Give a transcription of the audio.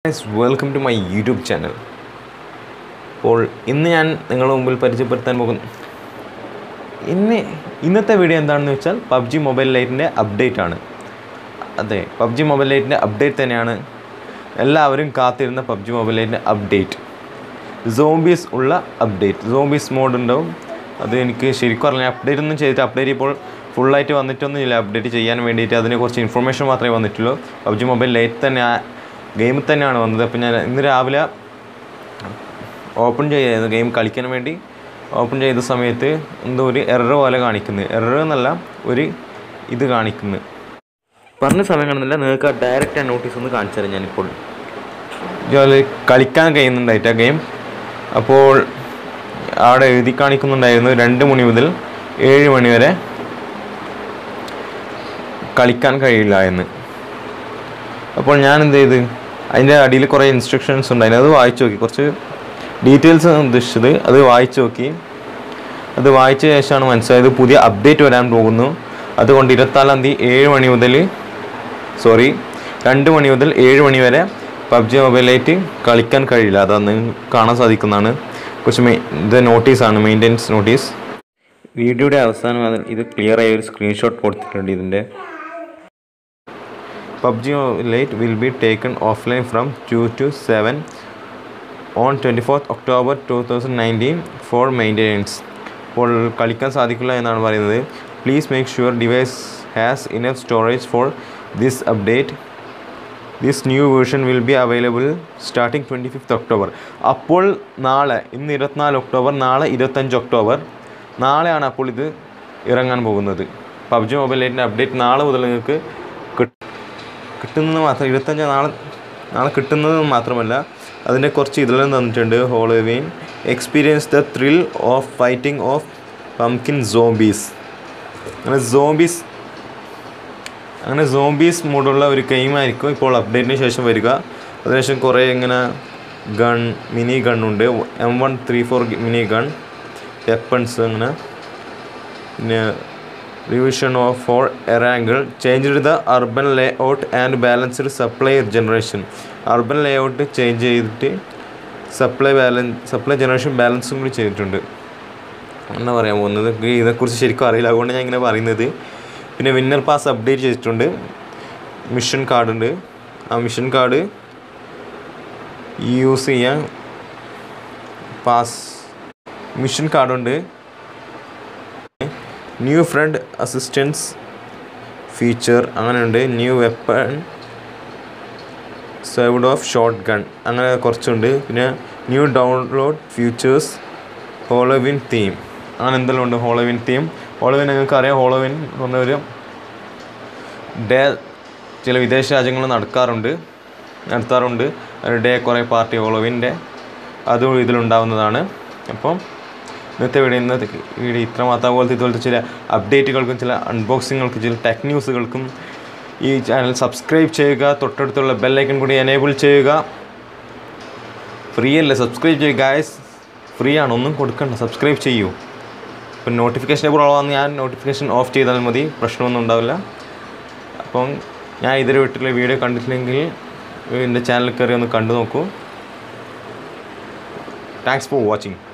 Guys welcome to my YouTube channel അപ്പോൾ ഇന്ന് ഞാൻ നിങ്ങളുടെ മുമ്പിൽ പരിചയപ്പെടുത്താൻ പോകുന്നു ഇന്ന് ഇന്നത്തെ വീഡിയോ എന്താണെന്ന് വെച്ചാൽ പബ്ജി മൊബൈൽ ലൈറ്റിൻ്റെ അപ്ഡേറ്റ് ആണ് അതെ പബ്ജി മൊബൈൽ ലൈറ്റിൻ്റെ അപ്ഡേറ്റ് തന്നെയാണ് എല്ലാവരും കാത്തിരുന്ന പബ്ജി മൊബൈൽ ലൈറ്റിൻ്റെ അപ്ഡേറ്റ് സോംബീസ് ഉള്ള അപ്ഡേറ്റ് സോംബീസ് മോഡ് ഉണ്ടാവും അത് എനിക്ക് ശരിക്കും അറിയില്ല അപ്ഡേറ്റ് ഒന്നും ചെയ്തിട്ട് അപ്ഡേറ്റ് ഇപ്പോൾ ഫുള്ളായിട്ട് വന്നിട്ടൊന്നും ഇല്ല അപ്ഡേറ്റ് ചെയ്യാൻ വേണ്ടിയിട്ട് അതിനെ കുറച്ച് ഇൻഫർമേഷൻ മാത്രമേ വന്നിട്ടുള്ളൂ പബ്ജി മൊബൈൽ ലൈറ്റ് തന്നെ ആ ഗെയിമിൽ തന്നെയാണ് വന്നത് അപ്പോൾ ഞാൻ ഇന്ന് രാവിലെ ഓപ്പൺ ചെയ്യായിരുന്നു ഗെയിം കളിക്കാൻ വേണ്ടി ഓപ്പൺ ചെയ്ത സമയത്ത് എന്തോ ഒരു എറർ പോലെ കാണിക്കുന്നത് എറർ എന്നല്ല ഒരു ഇത് കാണിക്കുന്നു പറഞ്ഞ സമയം കാണുന്നില്ല നിങ്ങൾക്ക് ആ ഡയറക്റ്റ് ആ നോട്ടീസ് ഒന്ന് കാണിച്ചു തരാം ഞാനിപ്പോൾ ഇതുപോലെ കളിക്കാൻ കഴിയുന്നുണ്ടായിട്ട് ആ ഗെയിം അപ്പോൾ അവിടെ എഴുതി കാണിക്കുന്നുണ്ടായിരുന്നു രണ്ട് മണി മുതൽ ഏഴ് മണി വരെ കളിക്കാൻ കഴിയില്ല എന്ന് അപ്പോൾ ഞാൻ എന്ത് ചെയ്ത് അതിൻ്റെ അടിയിൽ കുറേ ഇൻസ്ട്രക്ഷൻസ് ഉണ്ടായിരുന്നു അത് വായിച്ചു നോക്കി കുറച്ച് ഡീറ്റെയിൽസ് ഉദ്ദേശിച്ചത് അത് വായിച്ചു നോക്കി അത് വായിച്ച ശേഷമാണ് മനസ്സിലായത് പുതിയ അപ്ഡേറ്റ് വരാൻ പോകുന്നു അതുകൊണ്ട് ഇരുപത്തിനാലാം തീയതി ഏഴ് മണി മുതൽ സോറി രണ്ട് മണി മുതൽ ഏഴ് മണി വരെ പബ്ജി മൊബൈലായിട്ട് കളിക്കാൻ കഴിയില്ല അതൊന്ന് കാണാൻ സാധിക്കുന്നതാണ് കുറച്ച് മെയ് ഇത് നോട്ടീസാണ് മെയിൻ്റെനൻസ് നോട്ടീസ് വീഡിയോയുടെ അവസാനം അത് ഇത് ക്ലിയർ ആയ ഒരു സ്ക്രീൻഷോട്ട് കൊടുത്തിട്ടുണ്ട് ഇതിൻ്റെ PUBG Lite will be taken offline from 2 to 7 on 24th October 2019 for maintenance. അപ്പോൾ കളിക്കാൻ സാധിക്കില്ല എന്നാണ് പറയുന്നത് please make sure device has enough storage for this update this new version will be available starting twenty fifth October അപ്പോൾ നാളെ ഇന്ന് ഇരുപത്തിനാല് October നാളെ ഇരുപത്തഞ്ച് ഒക്ടോബർ നാളെയാണ് അപ്പോൾ ഇത് ഇറങ്ങാൻ പോകുന്നത് പബ്ജി മൊബൈൽ ലൈറ്റിൻ്റെ അപ്ഡേറ്റ് നാളെ മുതൽ നിങ്ങൾക്ക് കിട്ടും കിട്ടുന്നത് മാത്രം ഇരുപത്തഞ്ച് നാളെ നാളെ കിട്ടുന്നത് മാത്രമല്ല അതിൻ്റെ കുറച്ച് ഇതിലും തന്നിട്ടുണ്ട് Halloween experience the thrill of fighting of pumpkin zombies അങ്ങനെ സോംബീസ് അങ്ങനെ സോംബീസ് മോഡുള്ള ഒരു ഗെയിമായിരിക്കും ഇപ്പോൾ അപ്ഡേറ്റിന് ശേഷം വരിക അതിനുശേഷം കുറേ ഇങ്ങനെ ഗൺ മിനി ഗണ്ണുണ്ട് M one three four mini gun weapons അങ്ങനെ പിന്നെ revision of for Erangel change the urban layout and balanced supply generation urban layout change ചെയ്തിട്ട് സപ്ലൈ ബാലൻസ് സപ്ലൈ ജനറേഷൻ ബാലൻസും കൂടി ചെയ്തിട്ടുണ്ട് എന്നാ പറയാൻ പോകുന്നത് എനിക്ക് ഇതിനെക്കുറിച്ച് ശരിക്കും അറിയില്ല അതുകൊണ്ട് ഞാൻ ഇങ്ങനെ പറയുന്നത് പിന്നെ വിന്നർ പാസ് അപ്ഡേറ്റ് ചെയ്തിട്ടുണ്ട് മിഷൻ കാർഡ് ഉണ്ട് ആ മിഷൻ കാർഡ് യൂസ് ചെയ്യാൻ പാസ് മിഷൻ കാർഡുണ്ട് ന്യൂ ഫ്രണ്ട് അസിസ്റ്റൻസ് ഫീച്ചർ അങ്ങനെയുണ്ട് new weapon sawed off shotgun അങ്ങനെ കുറച്ചുണ്ട് പിന്നെ new download features Halloween theme അങ്ങനെ എന്തെല്ലാം ഉണ്ട് ഹോളോവിൻ തീം ഹോളോവിൻ നിങ്ങൾക്ക് അറിയാം ഹോളോവിൻ എന്ന് പറഞ്ഞ ഒരു ഡേ ചില വിദേശ രാജ്യങ്ങളിൽ നടക്കാറുണ്ട് നടത്താറുണ്ട് ഒരു ഡേ കുറേ പാർട്ടി ഹോളോവിൻ്റെ അതും ഇതിലുണ്ടാവുന്നതാണ് അപ്പം ഇന്നത്തെ വീഡിയോ ഇന്നത്തെ വീഡിയോ ഇത്ര മാത്രം പോലത്തെ ഇതുപോലത്തെ ചില അപ്ഡേറ്റുകൾക്കും ചില അൺബോക്സിങ്ങുകൾക്കും ചില ടെക് ന്യൂസുകൾക്കും ഈ ചാനൽ സബ്സ്ക്രൈബ് ചെയ്യുക തൊട്ടടുത്തുള്ള ബെല്ലൈക്കൺ കൂടി എനേബിൾ ചെയ്യുക ഫ്രീ അല്ലേ സബ്സ്ക്രൈബ് ചെയ്യുക ഗായസ് ഫ്രീ ആണ് ഒന്നും കൊടുക്കണ്ട സബ്സ്ക്രൈബ് ചെയ്യൂ ഇപ്പം നോട്ടിഫിക്കേഷൻ എപ്പോൾ ഉള്ളതെന്ന് ഞാൻ നോട്ടിഫിക്കേഷൻ ഓഫ് ചെയ്താൽ മതി പ്രശ്നമൊന്നും ഉണ്ടാവില്ല അപ്പം ഞാൻ ഇതുവരെ വിട്ടിട്ടുള്ള വീഡിയോ കണ്ടിട്ടില്ലെങ്കിൽ എൻ്റെ ചാനൽ കയറി ഒന്ന് കണ്ടു നോക്കൂ താങ്ക്സ് ഫോർ വാച്ചിങ്